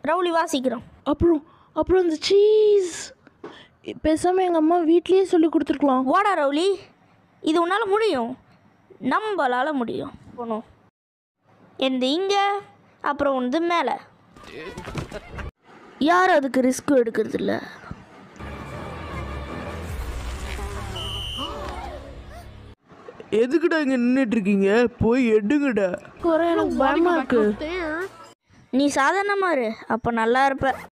ரவுலி வாசிக்கிறோம் அப்புறம் அப்புறம் இந்த சீஸ் பேசாமல் எங்கள் அம்மா வீட்லேயே சொல்லி கொடுத்துருக்கலாம் வாடா ரவுலி இது உன்னால் முடியும் நம்மளால் முடியும் போகணும் எந்த இங்கே அப்புறம் வந்து மேலே யாரும் அதுக்கு ரிஸ்க் எடுக்கிறது இல்ல எதுக்குடா இங்கே நின்றுட்டு இருக்கீங்க போய் எடுங்கடா குறை எனக்கு பயமாக இருக்கு நீ சாதாரணமாக இரு அப்போ நல்லா இருப்ப